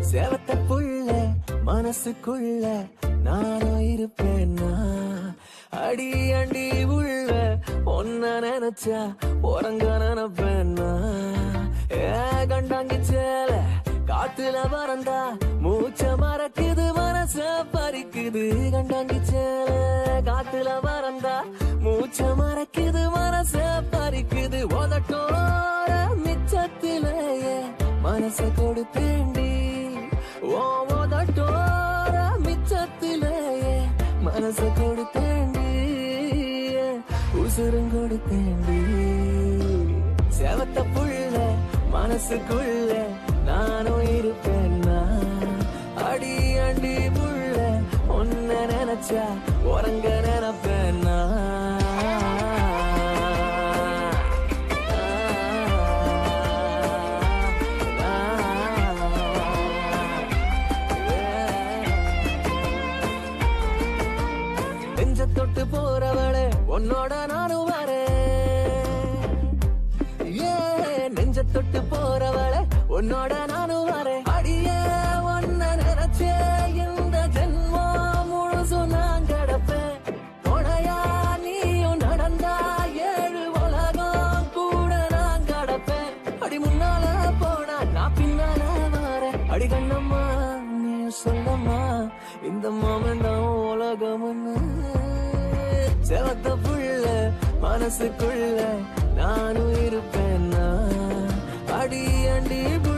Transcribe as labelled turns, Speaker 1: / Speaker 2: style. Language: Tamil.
Speaker 1: சேவத்த புள்ள மனசுக்குள்ள நானும் இருப்பேன்னா அடி அண்டி உள்ள ஒன்ன நினைச்சா உறங்க நினைப்பேன்னா ஏ கண்டாங்கி சேல காத்துல பறந்தா மூச்ச மறக்குது மனச பறிக்குது கண்டாங்கி சேல காத்துல பறந்தா மூச்ச மறக்குது மனச பறிக்குது உதட்டோர மிச்சத்திலேயே மனச கொடுத்தேண்டி ஓ உதட்டோர மிச்சத்திலேயே மனச கொடுத்தேண்டி உசுரும் கொடுத்தேண்டி செவத்த புள்ள மனசுக்குள்ள நானும் இருப்பேன்னா அடி அண்டி புள்ள ஒன்ன நினைச்சா உறங்க நினைப்பேன்னா நெஞ்ச தொட்டு போறவளே உன்னோட நானும் வரேன் ஏ நெஞ்ச தொட்டு போறவளே உன்னோட நானும் வரேன் அடியே ஒன்ன நினைச்சே இந்த ஜென்மம் முழுசும் நான் கிடப்பேன் துணையா நீயும் நடந்தா ஏழு உலகம் கூட நான் கடப்பேன் அடி முன்னால போனா நான் பின்னால வரேன் அடி கண்ணம்மா நீ சொல்லம்மா இந்த மாமன் தான் உலகம்னு செவத்த புள்ள மனசுக்குள்ள நானும் இருப்பேன்னா அடி அண்டி புள்ள